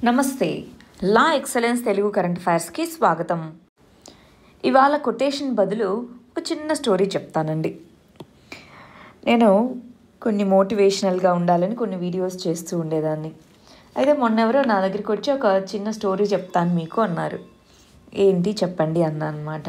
నమస్తే law excellence Telugu current అఫైర్స్కి స్వాగతం ఇవాళ కొటేషన్ బదులు ఒక చిన్న స్టోరీ చెప్తానండి నేను కొన్ని మోటివేషనల్గా ఉండాలని కొన్ని వీడియోస్ చేస్తూ ఉండేదాన్ని అయితే మొన్నెవరో నా దగ్గరికి వచ్చి ఒక చిన్న స్టోరీ చెప్తాను మీకు అన్నారు ఏంటి చెప్పండి అన్నా అనమాట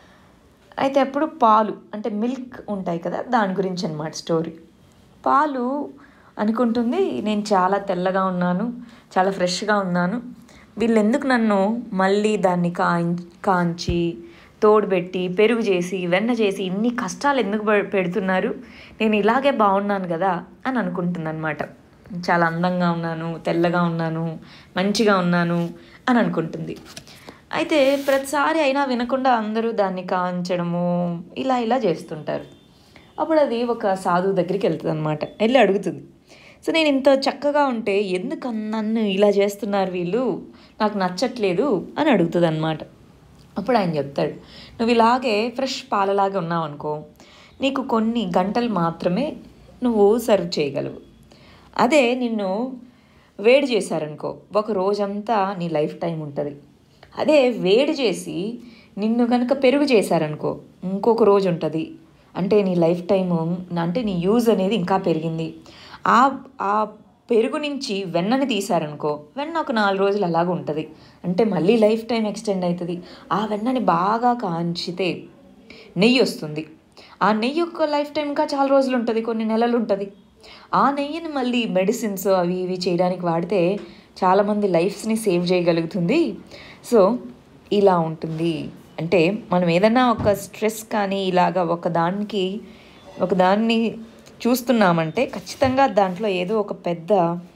అయితే అప్పుడు పాలు అంటే మిల్క్ ఉంటాయి కదా దాని గురించి అనమాట స్టోరీ పాలు అనుకుంటుంది నేను చాలా తెల్లగా ఉన్నాను చాలా ఫ్రెష్గా ఉన్నాను వీళ్ళు ఎందుకు నన్ను మళ్ళీ దాన్ని కాం కాంచి తోడుపెట్టి పెరుగు చేసి వెన్న చేసి ఇన్ని కష్టాలు ఎందుకు పె- పెడుతున్నారు నేను ఇలాగే బాగున్నాను కదా అని అనుకుంటుంది అనమాట చాలా అందంగా ఉన్నాను తెల్లగా ఉన్నాను మంచిగా ఉన్నాను అని అనుకుంటుంది అయితే ప్రతిసారి అయినా వినకుండా అందరూ దాన్ని కాంచడము ఇలా ఇలా చేస్తుంటారు అప్పుడు అది ఒక సాధువు దగ్గరికి వెళ్తుంది అనమాట వెళ్ళి అడుగుతుంది సో నేను ఇంత చక్కగా ఉంటే ఎందుకు నన్ను ఇలా చేస్తున్నారు వీళ్ళు నాకు నచ్చట్లేదు అని అడుగుతుంది అనమాట అప్పుడు ఆయన చెప్తాడు నువ్వు ఇలాగే ఫ్రెష్ పాలలాగా ఉన్నావు అనుకో నీకు కొన్ని గంటలు మాత్రమే నువ్వు సర్వ్ చేయగలవు అదే నిన్ను వేడి చేశారనుకో ఒక రోజంతా నీ లైఫ్ టైం ఉంటుంది అదే వేడి చేసి నిన్ను కనుక పెరుగు చేశారనుకో ఇంకొక రోజు ఉంటుంది అంటే నీ లైఫ్ టైము అంటే నీ యూజ్ అనేది ఇంకా పెరిగింది ఆ ఆ పెరుగు నుంచి వెన్నని తీశారనుకో వెన్న ఒక నాలుగు రోజులు అలాగ ఉంటుంది అంటే మళ్ళీ లైఫ్ టైం ఎక్స్టెండ్ అవుతుంది ఆ వెన్నని బాగా కాంచితే నెయ్యి వస్తుంది ఆ నెయ్యి యొక్క లైఫ్ టైం ఇంకా చాలా రోజులు ఉంటుంది కొన్ని నెలలు ఉంటుంది ఆ నెయ్యిని మళ్ళీ మెడిసిన్స్ అవి ఇవి చేయడానికి వాడితే చాలామంది లైఫ్స్ని సేవ్ చేయగలుగుతుంది సో ఇలా ఉంటుంది అంటే మనం ఏదైనా ఒక స్ట్రెస్ కానీ ఇలాగా ఒక దానికి ఒక దాన్ని చూస్తున్నామంటే ఖచ్చితంగా దాంట్లో ఏదో ఒక పెద్ద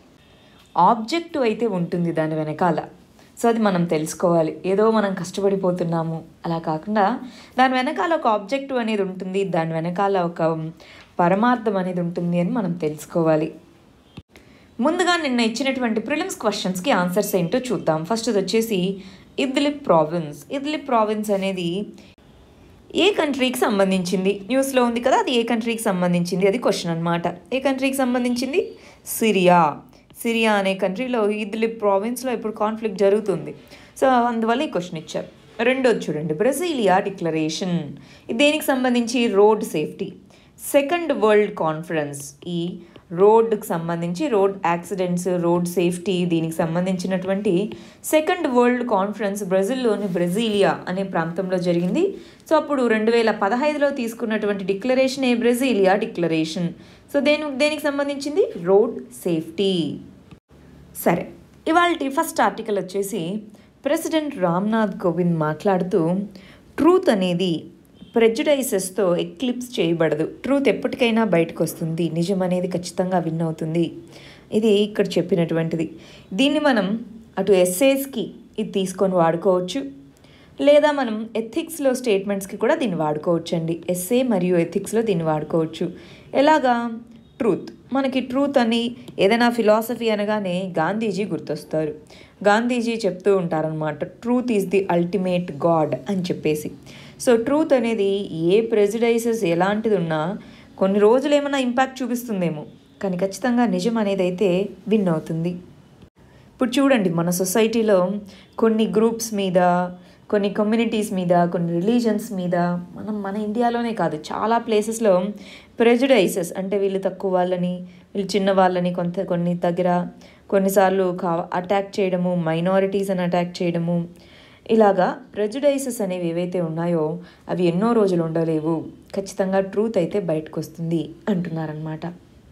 ఆబ్జెక్టివ్ అయితే ఉంటుంది దాని వెనకాల సో అది మనం తెలుసుకోవాలి ఏదో మనం కష్టపడిపోతున్నాము అలా కాకుండా దాని వెనకాల ఒక ఆబ్జెక్టివ్ అనేది ఉంటుంది దాని వెనకాల ఒక పరమార్థం అనేది ఉంటుంది అని మనం తెలుసుకోవాలి ముందుగా నిన్న ఇచ్చినటువంటి ప్రిలిమ్స్ క్వశ్చన్స్కి ఆన్సర్స్ ఏంటో చూద్దాం ఫస్ట్ ఇది వచ్చేసి ఇద్లిబ్ ప్రావిన్స్ ఇద్లిబ్ ప్రావిన్స్ అనేది ఏ కంట్రీకి సంబంధించింది న్యూస్లో ఉంది కదా అది ఏ కంట్రీకి సంబంధించింది అది క్వశ్చన్ అనమాట ఏ కంట్రీకి సంబంధించింది సిరియా సిరియా అనే కంట్రీలో ఇద్లిబ్ ప్రావిన్స్లో ఇప్పుడు కాన్ఫ్లిక్ట్ జరుగుతుంది సో అందువల్ల ఈ క్వశ్చన్ ఇచ్చారు రెండోది చూడండి బ్రెజిలియా డిక్లరేషన్ ఇది దేనికి సంబంధించి road safety second world conference ఈ రోడ్కి సంబంధించి రోడ్ యాక్సిడెంట్స్ రోడ్ సేఫ్టీ దీనికి సంబంధించినటువంటి సెకండ్ వరల్డ్ కాన్ఫరెన్స్ బ్రెజిల్లోని బ్రెజిలియా అనే ప్రాంతంలో జరిగింది సో అప్పుడు రెండు వేల పదహైదులో తీసుకున్నటువంటి డిక్లరేషన్ ఏ బ్రెజిలియా డిక్లరేషన్ సో దేని దేనికి సంబంధించింది రోడ్ సేఫ్టీ సరే ఇవాళ ఫస్ట్ ఆర్టికల్ వచ్చేసి ప్రెసిడెంట్ రామ్నాథ్ కోవింద్ మాట్లాడుతూ ట్రూత్ అనేది ప్రెజుడైసెస్తో ఎక్లిప్స్ చేయబడదు ట్రూత్ ఎప్పటికైనా బయటకు వస్తుంది నిజం అనేది ఖచ్చితంగా విన్ అవుతుంది ఇది ఇక్కడ చెప్పినటువంటిది దీన్ని మనం అటు ఎస్సేస్కి ఇది తీసుకొని వాడుకోవచ్చు లేదా మనం ఎథిక్స్లో స్టేట్మెంట్స్కి కూడా దీన్ని వాడుకోవచ్చు అండి ఎస్ఏ మరియు ఎథిక్స్లో దీన్ని వాడుకోవచ్చు ఎలాగా ట్రూత్ మనకి ట్రూత్ అని ఏదైనా ఫిలాసఫీ అనగానే గాంధీజీ గుర్తొస్తారు గాంధీజీ చెప్తూ ఉంటారనమాట truth is the ultimate God అని చెప్పేసి సో ట్రూత్ అనేది ఏ ప్రెజుడైసెస్ ఎలాంటిది ఉన్నా కొన్ని రోజులు ఏమైనా ఇంపాక్ట్ చూపిస్తుందేమో కానీ ఖచ్చితంగా నిజం అనేది అయితే విన్ అవుతుంది ఇప్పుడు చూడండి మన సొసైటీలో కొన్ని గ్రూప్స్ మీద కొన్ని కమ్యూనిటీస్ మీద కొన్ని రిలీజన్స్ మీద మనం మన ఇండియాలోనే కాదు చాలా ప్లేసెస్లో ప్రెజుడైసెస్ అంటే వీళ్ళు తక్కువ వాళ్ళని వీళ్ళు చిన్న వాళ్ళని కొంత కొన్ని దగ్గర కొన్నిసార్లు కా అటాక్ చేయడము మైనారిటీస్ అని అటాక్ చేయడము ఇలాగా ప్రెజుడైసెస్ అనేవి ఏవైతే ఉన్నాయో అవి ఎన్నో రోజులు ఉండలేవు ఖచ్చితంగా ట్రూత్ అయితే బయటకు వస్తుంది అంటున్నారనమాట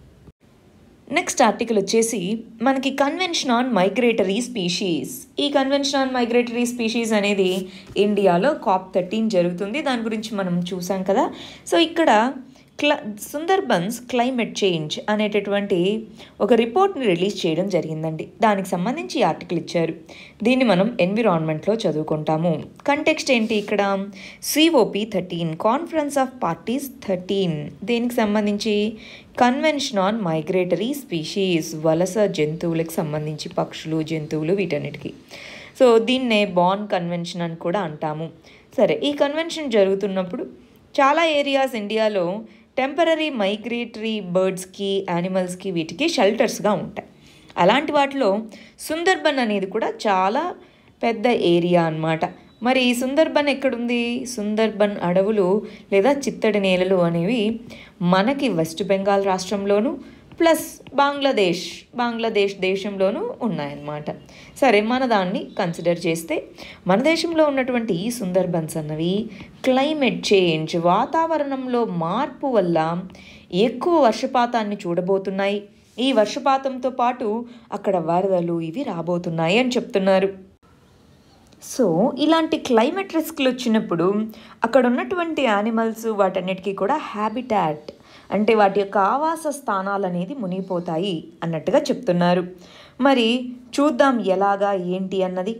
నెక్స్ట్ ఆర్టికల్ వచ్చేసి మనకి కన్వెన్షన్ ఆన్ మైగ్రేటరీ స్పీషీస్ ఈ కన్వెన్షన్ ఆన్ మైగ్రేటరీ స్పీషీస్ అనేది ఇండియాలో కాప్ థర్టీన్ జరుగుతుంది దాని గురించి మనం చూసాం కదా సో ఇక్కడ క్ల సుందర్బన్స్ క్లైమేట్ చేంజ్ అనేటటువంటి ఒక రిపోర్ట్ని రిలీజ్ చేయడం జరిగిందండి దానికి సంబంధించి ఈ ఆర్టికల్ ఇచ్చారు దీన్ని మనం ఎన్విరాన్మెంట్లో చదువుకుంటాము కంటెక్స్ట్ ఏంటి ఇక్కడ COP thirteen conference of parties thirteen దేనికి సంబంధించి కన్వెన్షన్ ఆన్ మైగ్రేటరీ స్పీషీస్ వలస జంతువులకు సంబంధించి పక్షులు జంతువులు వీటన్నిటికీ సో దీన్నే బాన్ కన్వెన్షన్ అని కూడా అంటాము సరే ఈ కన్వెన్షన్ జరుగుతున్నప్పుడు చాలా ఏరియాస్ ఇండియాలో టెంపరీ మైగ్రేటరీ బర్డ్స్కి యానిమల్స్కి వీటికి షెల్టర్స్గా ఉంటాయి అలాంటి వాటిలో సుందర్బన్ అనేది కూడా చాలా పెద్ద ఏరియా అన్నమాట మరి ఈ సుందర్బన్ ఎక్కడుంది సుందర్బన్ అడవులు లేదా చిత్తడి నేలలు అనేవి మనకి వెస్ట్ బెంగాల్ రాష్ట్రంలోను ప్లస్ బంగ్లాదేశ్ బంగ్లాదేశ్ దేశంలోనూ ఉన్నాయన్నమాట సరే మన దాన్ని కన్సిడర్ చేస్తే మన దేశంలో ఉన్నటువంటి ఈ సుందర్బన్స్ అన్నవి క్లైమేట్ చేంజ్ వాతావరణంలో మార్పు వల్ల ఎక్కువ వర్షపాతాన్ని చూడబోతున్నాయి ఈ వర్షపాతంతో పాటు అక్కడ వరదలు ఇవి రాబోతున్నాయి అని చెప్తున్నారు సో ఇలాంటి క్లైమేట్ రిస్క్లు వచ్చినప్పుడు అక్కడ ఉన్నటువంటి యానిమల్స్ వాటన్నిటికీ కూడా హ్యాబిటాట్ అంటే వాటి యొక్క ఆవాస స్థానాలు అనేది మునిగిపోతాయి అన్నట్టుగా చెప్తున్నారు మరి చూద్దాం ఎలాగా ఏంటి అన్నది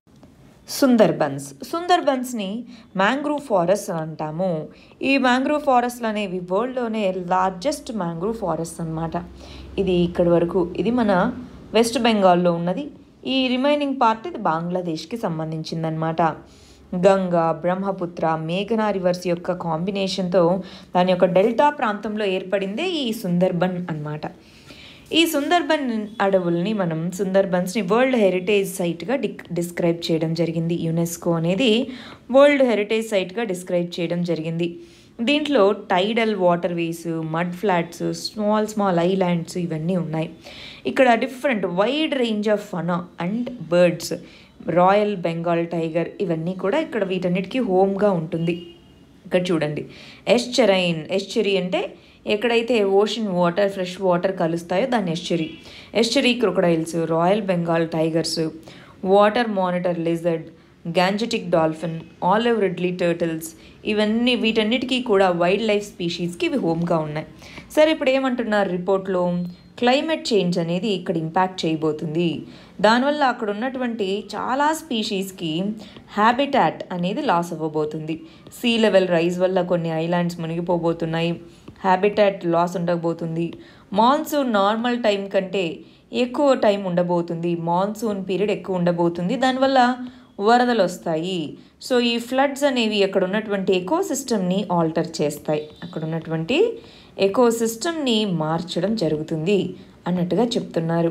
సుందర్బన్స్ సుందర్బన్స్ని మ్యాంగ్రూవ్ ఫారెస్ట్ అని అంటాము ఈ మ్యాంగ్రూవ్ ఫారెస్ట్లు అనేవి వరల్డ్లోనే లార్జెస్ట్ మ్యాంగ్రూవ్ ఫారెస్ట్ అన్నమాట ఇది ఇక్కడి వరకు ఇది మన వెస్ట్ బెంగాల్లో ఉన్నది ఈ రిమైనింగ్ పార్ట్ ఇది బంగ్లాదేశ్కి సంబంధించిందనమాట గంగా బ్రహ్మపుత్ర మేఘనా రివర్స్ యొక్క కాంబినేషన్తో దాని యొక్క డెల్టా ప్రాంతంలో ఏర్పడిందే ఈ సుందర్బన్ అన్నమాట ఈ సుందర్బన్ అడవుల్ని మనం సుందర్బన్స్ని వరల్డ్ హెరిటేజ్ సైట్గా డిక్ డిస్క్రైబ్ చేయడం జరిగింది యునెస్కో అనేది వరల్డ్ హెరిటేజ్ సైట్గా డిస్క్రైబ్ చేయడం జరిగింది దీంట్లో tidal water ways mud flats small small islands ఇవన్నీ ఉన్నాయి ఇక్కడ different wide range of fauna and birds royal Bengal tiger ఇవన్నీ కూడా ఇక్కడ వీటన్నిటికీ హోమ్గా ఉంటుంది ఇక్కడ చూడండి ఎస్చెరైన్ ఎస్చెరీ అంటే ఎక్కడైతే ఓషన్ వాటర్ ఫ్రెష్ వాటర్ కలుస్తాయో దాన్ని estuary estuary crocodiles royal Bengal tigers water monitor lizard Gangetic dolphin olive ridley turtles ఇవన్నీ వీటన్నిటికీ కూడా వైల్డ్ లైఫ్ స్పీషీస్కి ఇవి హోమ్గా ఉన్నాయి సరే ఇప్పుడు ఏమంటున్నారు రిపోర్ట్లో క్లైమేట్ చేంజ్ అనేది ఇక్కడ ఇంపాక్ట్ చేయబోతుంది దానివల్ల అక్కడ ఉన్నటువంటి చాలా స్పీషీస్కి హ్యాబిటాట్ అనేది లాస్ అవ్వబోతుంది సీ లెవెల్ రైజ్ వల్ల కొన్ని ఐలాండ్స్ మునిగిపోబోతున్నాయి హ్యాబిటాట్ లాస్ ఉండబోతుంది మాన్సూన్ నార్మల్ టైం కంటే ఎక్కువ టైం ఉండబోతుంది మాన్సూన్ పీరియడ్ ఎక్కువ ఉండబోతుంది దానివల్ల వరదలు వస్తాయి సో ఈ ఫ్లడ్స్ అనేవి అక్కడ ఉన్నటువంటి ఎకో సిస్టమ్ని ఆల్టర్ చేస్తాయి అక్కడ ఉన్నటువంటి ఎకో సిస్టమ్ని మార్చడం జరుగుతుంది అన్నట్టుగా చెప్తున్నారు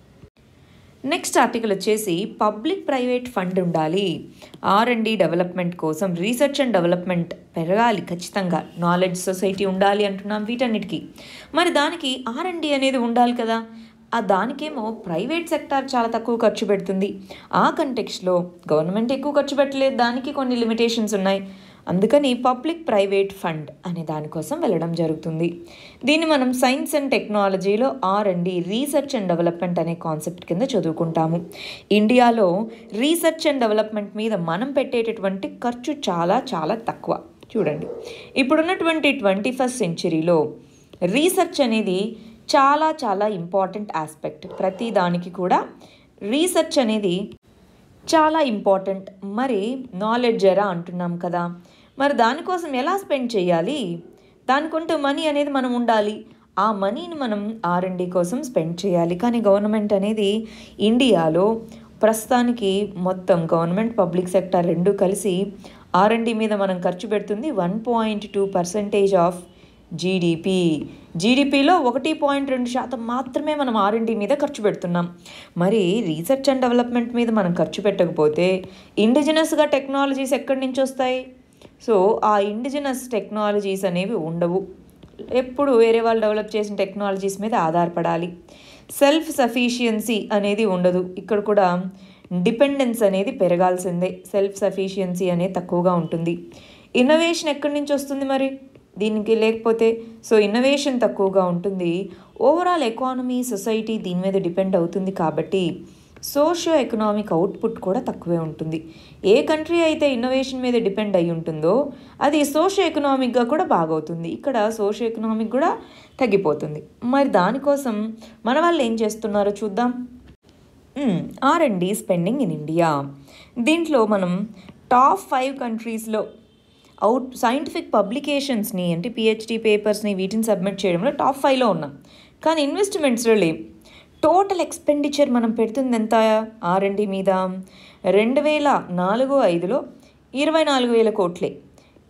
నెక్స్ట్ ఆర్టికల్ వచ్చేసి పబ్లిక్ ప్రైవేట్ ఫండ్ ఉండాలి ఆర్ అండ్ డి డెవలప్మెంట్ కోసం రీసెర్చ్ అండ్ డెవలప్మెంట్ పెరగాలి ఖచ్చితంగా నాలెడ్జ్ సొసైటీ ఉండాలి అంటున్నాం వీటన్నిటికీ మరి దానికి ఆర్ అండ్ డి అనేది ఉండాలి కదా ఆ దానికేమో ప్రైవేట్ సెక్టార్ చాలా తక్కువ ఖర్చు పెడుతుంది ఆ కంటెక్స్లో గవర్నమెంట్ ఎక్కువ ఖర్చు పెట్టలేదు దానికి కొన్ని లిమిటేషన్స్ ఉన్నాయి అందుకని పబ్లిక్ ప్రైవేట్ ఫండ్ అనే దానికోసం వెళ్ళడం జరుగుతుంది దీన్ని మనం సైన్స్ అండ్ టెక్నాలజీలో R and D research and development అనే కాన్సెప్ట్ కింద చదువుకుంటాము ఇండియాలో రీసెర్చ్ అండ్ డెవలప్మెంట్ మీద మనం పెట్టేటటువంటి ఖర్చు చాలా చాలా తక్కువ చూడండి ఇప్పుడున్నటువంటి ట్వంటీ ఫస్ట్ సెంచరీలో రీసెర్చ్ అనేది చాలా చాలా ఇంపార్టెంట్ ఆస్పెక్ట్ ప్రతి దానికి కూడా రీసెర్చ్ అనేది చాలా ఇంపార్టెంట్ మరి నాలెడ్జ్ ఎరా అంటున్నాం కదా మరి దానికోసం ఎలా స్పెండ్ చేయాలి దానికంటూ మనీ అనేది మనం ఉండాలి ఆ మనీని మనం ఆర్ఎండి కోసం స్పెండ్ చేయాలి కానీ గవర్నమెంట్ అనేది ఇండియాలో ప్రస్తుతానికి మొత్తం గవర్నమెంట్ పబ్లిక్ సెక్టర్ రెండు కలిసి ఆర్ఎండి మీద మనం ఖర్చు పెడుతుంది one point two percentage of GDP జీడిపిలో ఒకటి పాయింట్ రెండు శాతం మాత్రమే మనం ఆర్ఎండి మీద ఖర్చు పెడుతున్నాం మరి రీసెర్చ్ అండ్ డెవలప్మెంట్ మీద మనం ఖర్చు పెట్టకపోతే ఇండిజినస్గా టెక్నాలజీస్ ఎక్కడి నుంచి వస్తాయి సో ఆ ఇండిజినస్ టెక్నాలజీస్ అనేవి ఉండవు ఎప్పుడు వేరే వాళ్ళు డెవలప్ చేసిన టెక్నాలజీస్ మీద ఆధారపడాలి సెల్ఫ్ సఫిషియన్సీ అనేది ఉండదు ఇక్కడ కూడా డిపెండెన్స్ అనేది పెరగాల్సిందే సెల్ఫ్ సఫిషియన్సీ అనేది తక్కువగా ఉంటుంది ఇన్నోవేషన్ ఎక్కడి నుంచి వస్తుంది మరి దీనికి లేకపోతే సో ఇన్నోవేషన్ తక్కువగా ఉంటుంది ఓవరాల్ ఎకానమీ సొసైటీ దీని మీద డిపెండ్ అవుతుంది కాబట్టి సోషియో ఎకనామిక్ అవుట్పుట్ కూడా తక్కువే ఉంటుంది ఏ కంట్రీ అయితే ఇన్నోవేషన్ మీద డిపెండ్ అయి ఉంటుందో అది సోషియో ఎకనామిక్గా కూడా బాగవుతుంది ఇక్కడ సోషియో ఎకనామిక్ కూడా తగ్గిపోతుంది మరి దానికోసం మన వాళ్ళు ఏం చేస్తున్నారో చూద్దాం R and D spending in India దీంట్లో మనం టాప్ ఫైవ్ కంట్రీస్లో అవుట్ సైంటిఫిక్ పబ్లికేషన్స్ని అంటే పిహెచ్డి పేపర్స్ని వీటిని సబ్మిట్ చేయడంలో టాప్ ఫైవ్లో ఉన్నాం కానీ ఇన్వెస్ట్మెంట్స్లో లేవు టోటల్ ఎక్స్పెండిచర్ మనం పెడుతుంది ఎంత ఆర్ అండ్ డి మీద రెండు వేల నాలుగు ఐదులో ఇరవై నాలుగు వేల కోట్లే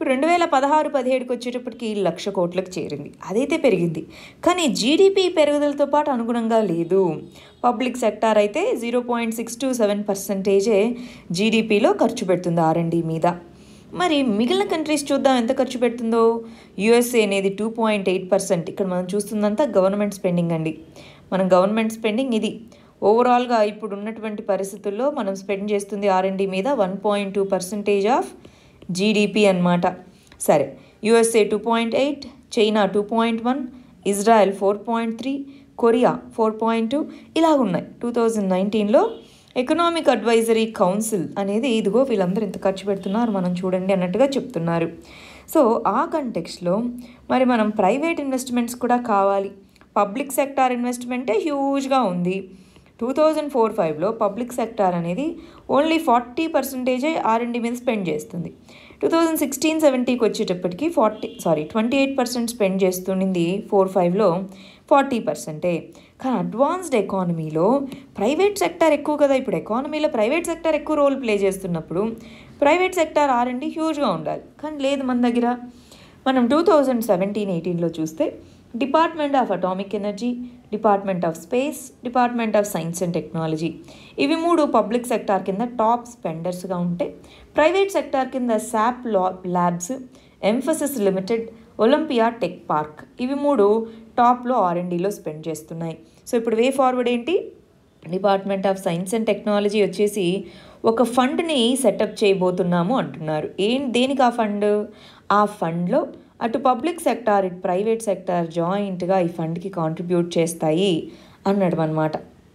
ఇప్పుడు రెండు వేల పదహారు పదిహేడుకి వచ్చేటప్పటికి లక్ష కోట్లకు చేరింది అదైతే పెరిగింది కానీ జీడిపి పెరుగుదలతో పాటు అనుగుణంగా లేదు పబ్లిక్ సెక్టార్ అయితే zero point six to seven పర్సెంటేజే జీడిపిలో ఖర్చు పెడుతుంది ఆర్ఎండి మీద మరి మిగిలిన కంట్రీస్ చూద్దాం ఎంత ఖర్చు పెడుతుందో యుఎస్ఏ అనేది టూ పాయింట్ ఎయిట్ పర్సెంట్ ఇక్కడ మనం చూస్తుందంతా గవర్నమెంట్ స్పెండింగ్ అండి మనం గవర్నమెంట్ స్పెండింగ్ ఇది ఓవరాల్గా ఇప్పుడు ఉన్నటువంటి పరిస్థితుల్లో మనం స్పెండ్ చేస్తుంది ఆర్ఎండి మీద one point two percentage of GDP అనమాట సరే USA two point eight China two point one Israel four point three Korea four point two ఇలాగ ఉన్నాయి టూ థౌజండ్ నైన్టీన్లో ఎకనామిక్ అడ్వైజరీ కౌన్సిల్ అనేది ఇదిగో వీళ్ళందరూ ఇంత ఖర్చు పెడుతున్నారు మనం చూడండి అన్నట్టుగా చెప్తున్నారు సో ఆ కంటెక్స్లో మరి మనం ప్రైవేట్ ఇన్వెస్ట్మెంట్స్ కూడా కావాలి పబ్లిక్ సెక్టార్ ఇన్వెస్ట్మెంటే హ్యూజ్గా ఉంది టూ థౌజండ్ ఫోర్ ఫైవ్లో పబ్లిక్ సెక్టార్ అనేది ఓన్లీ ఫార్టీ పర్సెంటేజే ఆర్ఎండి మీద స్పెండ్ చేస్తుంది టూ థౌజండ్ సిక్స్టీన్ సెవెంటీకి వచ్చేటప్పటికి forty sorry twenty eight percent spend చేస్తుండింది ఫోర్ ఫైవ్లో ఫార్టీ పర్సెంటే కానీ అడ్వాన్స్డ్ ఎకానమీలో ప్రైవేట్ సెక్టార్ ఎక్కువ కదా ఇప్పుడు ఎకానమీలో ప్రైవేట్ సెక్టార్ ఎక్కువ రోల్ ప్లే చేస్తున్నప్పుడు ప్రైవేట్ సెక్టార్ ఆర్ఎండి హ్యూజ్గా ఉండాలి కానీ లేదు మన దగ్గర మనం టూ థౌజండ్ సెవెంటీన్ ఎయిటీన్లో చూస్తే department of atomic energy department of space department of science and technology ఇవి మూడు పబ్లిక్ సెక్టార్ కింద టాప్ స్పెండర్స్గా ఉంటే ప్రైవేట్ సెక్టార్ కింద శాప్ లా labs Mphasis limited Olympia tech park ఇవి మూడు టాప్లో ఆర్ఎండీలో స్పెండ్ చేస్తున్నాయి సో ఇప్పుడు వే ఫార్వర్డ్ ఏంటి department of science and technology వచ్చేసి ఒక ఫండ్ని సెటప్ చేయబోతున్నాము అంటున్నారు ఏం దేనికి ఆ ఫండ్ ఆ ఫండ్లో అటు పబ్లిక్ సెక్టార్ ఇటు ప్రైవేట్ సెక్టార్ జాయింట్గా ఈ ఫండ్కి కాంట్రిబ్యూట్ చేస్తాయి అన్నాడు అనమాట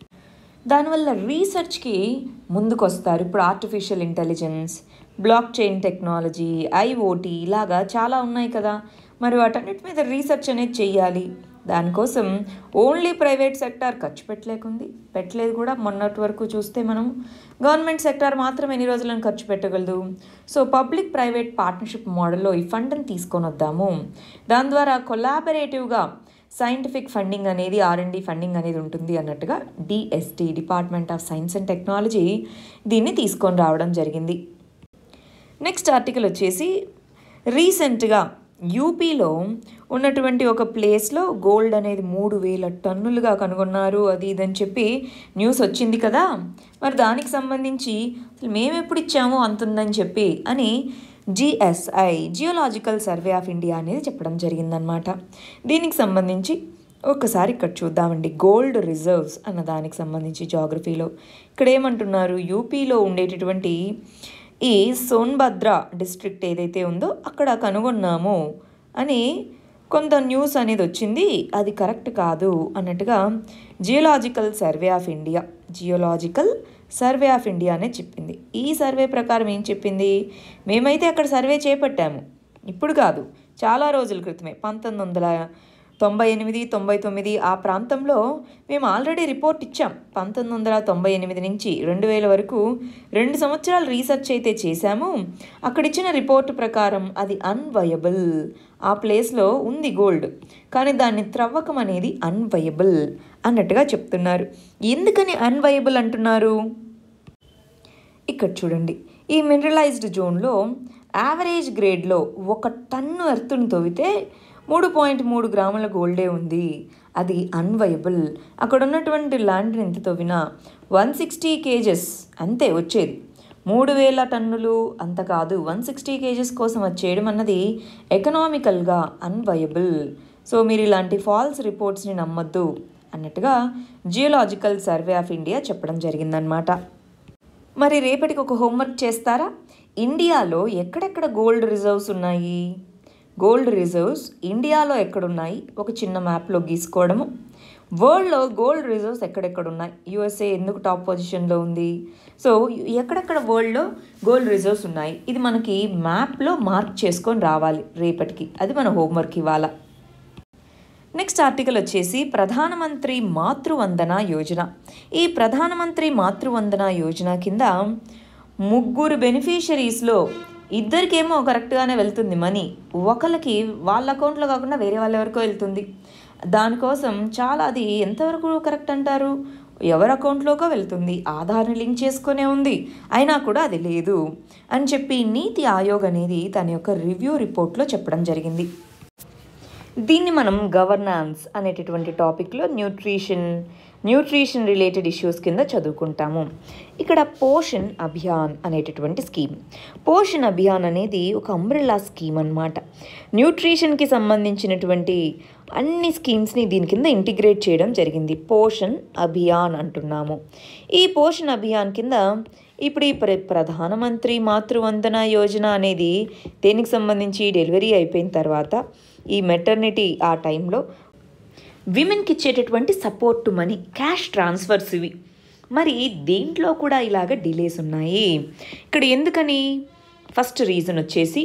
దానివల్ల రీసెర్చ్కి ముందుకు వస్తారు ఇప్పుడు artificial intelligence blockchain technology IoT ఇలాగా చాలా ఉన్నాయి కదా మరి వాటన్నిటి మీద రీసెర్చ్ అనేది చెయ్యాలి దానికోసం ఓన్లీ ప్రైవేట్ సెక్టార్ ఖర్చు పెట్టలేకుంది పెట్టలేదు కూడా మొన్నటి వరకు చూస్తే మనం గవర్నమెంట్ సెక్టార్ మాత్రం ఎన్ని రోజులను ఖర్చు పెట్టగలదు సో పబ్లిక్ ప్రైవేట్ పార్ట్నర్షిప్ మోడల్లో ఈ ఫండ్ని తీసుకొని వద్దాము దాని ద్వారా కొలాబరేటివ్గా సైంటిఫిక్ ఫండింగ్ అనేది ఆర్ఎండి ఫండింగ్ అనేది ఉంటుంది అన్నట్టుగా DST department of science and technology దీన్ని తీసుకొని రావడం జరిగింది నెక్స్ట్ ఆర్టికల్ వచ్చేసి రీసెంట్గా యూపీలో ఉన్నటువంటి ఒక ప్లేస్లో గోల్డ్ అనేది మూడు వేల టన్నులుగా కనుగొన్నారు అది ఇదని చెప్పి న్యూస్ వచ్చింది కదా మరి దానికి సంబంధించి అసలు మేము ఎప్పుడు ఇచ్చామో అంతుందని చెప్పి అని GSI geological survey of India అనేది చెప్పడం జరిగిందనమాట దీనికి సంబంధించి ఒక్కసారి ఇక్కడ చూద్దామండి గోల్డ్ రిజర్వ్స్ అన్న దానికి సంబంధించి జాగ్రఫీలో ఇక్కడ ఏమంటున్నారు యూపీలో ఉండేటటువంటి ఈ సోన్భద్ర డిస్ట్రిక్ట్ ఏదైతే ఉందో అక్కడ కనుగొన్నాము అని కొంత న్యూస్ అనేది వచ్చింది అది కరెక్ట్ కాదు అన్నట్టుగా geological survey of India geological survey of India అనే చెప్పింది ఈ సర్వే ప్రకారం ఏం చెప్పింది మేమైతే అక్కడ సర్వే చేపట్టాము ఇప్పుడు కాదు చాలా రోజుల క్రితమే పంతొమ్మిది వందల తొంభై ఎనిమిది తొంభై తొమ్మిది ఆ ప్రాంతంలో మేము ఆల్రెడీ రిపోర్ట్ ఇచ్చాం పంతొమ్మిది వందల తొంభై ఎనిమిది నుంచి రెండు వేల వరకు రెండు సంవత్సరాలు రీసెర్చ్ అయితే చేశాము అక్కడ ఇచ్చిన రిపోర్ట్ ప్రకారం అది అన్వయబుల్ ఆ ప్లేస్లో ఉంది గోల్డ్ కానీ దాన్ని త్రవ్వకం అనేది అన్వయబుల్ అన్నట్టుగా చెప్తున్నారు ఎందుకని అన్వయబుల్ అంటున్నారు ఇక్కడ చూడండి ఈ మినరలైజ్డ్ జోన్లో యావరేజ్ గ్రేడ్లో ఒక టన్ను ఎర్త్ను తవ్వితే మూడు పాయింట్ మూడు గ్రాముల గోల్డే ఉంది అది అన్వయబుల్ అక్కడ ఉన్నటువంటి ల్యాండ్ని ఎంత తవ్వినా వన్ సిక్స్టీ కేజెస్ అంతే వచ్చేది మూడు వేల టన్నులు అంత కాదు వన్ సిక్స్టీ కేజెస్ కోసం అది చేయడం అన్నది ఎకనామికల్గా అన్వయబుల్ సో మీరు ఇలాంటి ఫాల్స్ రిపోర్ట్స్ని నమ్మొద్దు అన్నట్టుగా జియోలాజికల్ సర్వే ఆఫ్ ఇండియా చెప్పడం జరిగిందనమాట మరి రేపటికి ఒక హోంవర్క్ చేస్తారా ఇండియాలో ఎక్కడెక్కడ గోల్డ్ రిజర్వ్స్ ఉన్నాయి గోల్డ్ రిజర్వ్స్ ఇండియాలో ఎక్కడున్నాయి ఒక చిన్న మ్యాప్లో గీసుకోవడము వరల్డ్లో గోల్డ్ రిజర్వ్స్ ఎక్కడెక్కడ ఉన్నాయి యుఎస్ఏ ఎందుకు టాప్ పొజిషన్లో ఉంది సో ఎక్కడెక్కడ వరల్డ్లో గోల్డ్ రిజర్వ్స్ ఉన్నాయి ఇది మనకి మ్యాప్లో మార్క్ చేసుకొని రావాలి రేపటికి అది మన హోంవర్క్ ఇవాళ నెక్స్ట్ ఆర్టికల్ వచ్చేసి ప్రధానమంత్రి మాతృవందన యోజన ఈ ప్రధానమంత్రి మాతృవందన యోజన కింద ముగ్గురు బెనిఫిషరీస్లో ఇద్దరికేమో కరెక్ట్గానే వెళ్తుంది మనీ ఒకళ్ళకి వాళ్ళ అకౌంట్లో కాకుండా వేరే వాళ్ళ వరకు వెళ్తుంది దానికోసం చాలా అది ఎంతవరకు కరెక్ట్ అంటారు ఎవరి అకౌంట్లోకో వెళ్తుంది ఆధార్ని లింక్ చేసుకునే ఉంది అయినా కూడా అది లేదు అని చెప్పి నీతి ఆయోగ్ అనేది తన యొక్క రివ్యూ రిపోర్ట్లో చెప్పడం జరిగింది దీన్ని మనం గవర్నాన్స్ అనేటటువంటి టాపిక్లో న్యూట్రిషన్ న్యూట్రిషన్ రిలేటెడ్ ఇష్యూస్ కింద చదువుకుంటాము ఇక్కడ పోషణ్ అభియాన్ అనేటటువంటి స్కీమ్ పోషణ్ అభియాన్ అనేది ఒక అంబ్రెల్లా స్కీమ్ అన్నమాట న్యూట్రిషన్కి సంబంధించినటువంటి అన్ని స్కీమ్స్ని దీని కింద ఇంటిగ్రేట్ చేయడం జరిగింది పోషణ్ అభియాన్ అంటున్నాము ఈ పోషణ్ అభియాన్ కింద ఇప్పుడు ఈ ప్ర ప్రధానమంత్రి మాతృవందన యోజన అనేది దేనికి సంబంధించి డెలివరీ అయిపోయిన తర్వాత ఈ మెటర్నిటీ ఆ టైంలో విమెన్కి ఇచ్చేటటువంటి సపోర్ట్ మనీ క్యాష్ ట్రాన్స్ఫర్స్ ఇవి మరి దేంట్లో కూడా ఇలాగ డిలేస్ ఉన్నాయి ఇక్కడ ఎందుకని ఫస్ట్ రీజన్ వచ్చేసి